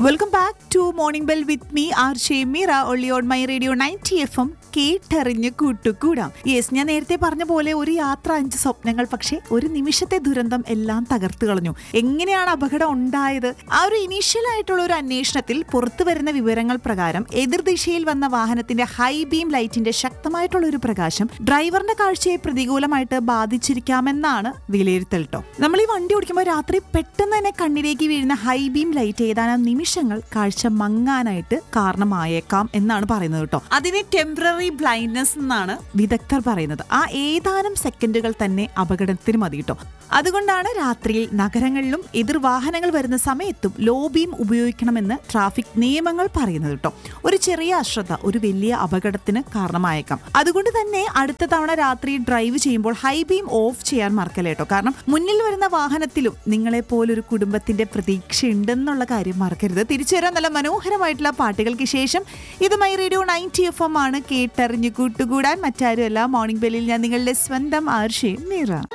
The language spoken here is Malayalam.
welcome back to morning bell with me R Shemeera ഒള്ളി on my radio ninety F M കേട്ടറിഞ്ഞ് കൂട്ടുകൂടാം യെസ് ഞാൻ നേരത്തെ പറഞ്ഞ പോലെ ഒരു യാത്ര അഞ്ച് സ്വപ്നങ്ങൾ പക്ഷേ ഒരു നിമിഷത്തെ ദുരന്തം എല്ലാം തകർത്തു കളഞ്ഞു എങ്ങനെയാണ് അപകടം ഉണ്ടായത് ആ ഒരു ഇനീഷ്യൽ ആയിട്ടുള്ള ഒരു അന്വേഷണത്തിൽ പുറത്തു വരുന്ന വിവരങ്ങൾ പ്രകാരം എതിർദിശയിൽ വന്ന വാഹനത്തിന്റെ ഹൈ ബീം ലൈറ്റിന്റെ ശക്തമായിട്ടുള്ള ഒരു പ്രകാശം ഡ്രൈവറിന്റെ കാഴ്ചയെ പ്രതികൂലമായിട്ട് ബാധിച്ചിരിക്കാമെന്നാണ് വിലയിരുത്തൽ കേട്ടോ നമ്മൾ ഈ വണ്ടി ഓടിക്കുമ്പോൾ രാത്രി പെട്ടെന്ന് തന്നെ കണ്ണിലേക്ക് വീഴുന്ന ഹൈ ബീം ലൈറ്റ് ഏതാനും നിമിഷങ്ങൾ കാഴ്ച മങ്ങാനായിട്ട് കാരണമായേക്കാം എന്നാണ് പറയുന്നത് കേട്ടോ അതിനെ ടെമ്പററി ബ്ലൈൻഡ്നെസ് എന്നാണ് വിദഗ്ധർ പറയുന്നത് ആ ഏതാനും സെക്കൻഡുകൾ തന്നെ അപകടത്തിന് മതി കേട്ടോ അതുകൊണ്ടാണ് രാത്രിയിൽ നഗരങ്ങളിലും എതിർ വാഹനങ്ങൾ വരുന്ന സമയത്തും ലോ ബീം ഉപയോഗിക്കണമെന്ന് ട്രാഫിക് നിയമങ്ങൾ പറയുന്നത് കേട്ടോ ഒരു ചെറിയ അശ്രദ്ധ ഒരു വലിയ അപകടത്തിന് കാരണമായേക്കാം അതുകൊണ്ട് തന്നെ അടുത്ത തവണ രാത്രി ഡ്രൈവ് ചെയ്യുമ്പോൾ ഹൈ ബീം ഓഫ് ചെയ്യാൻ മറക്കല്ലേ കേട്ടോ കാരണം മുന്നിൽ വരുന്ന വാഹനത്തിലും നിങ്ങളെ പോലൊരു കുടുംബത്തിന്റെ പ്രതീക്ഷ ഉണ്ടെന്നുള്ള കാര്യം മറക്കരുത് തിരിച്ചു വരാൻ നല്ല മനോഹരമായിട്ടുള്ള പാട്ടുകൾക്ക് ശേഷം ഇത് my radio ninety F M ആണ് കേട്ടറിഞ്ഞു കൂട്ടുകൂടാൻ മറ്റാരുമല്ല മോർണിംഗ് ബെല്ലിൽ ഞാൻ നിങ്ങളുടെ സ്വന്തം ആർഷയും മീറ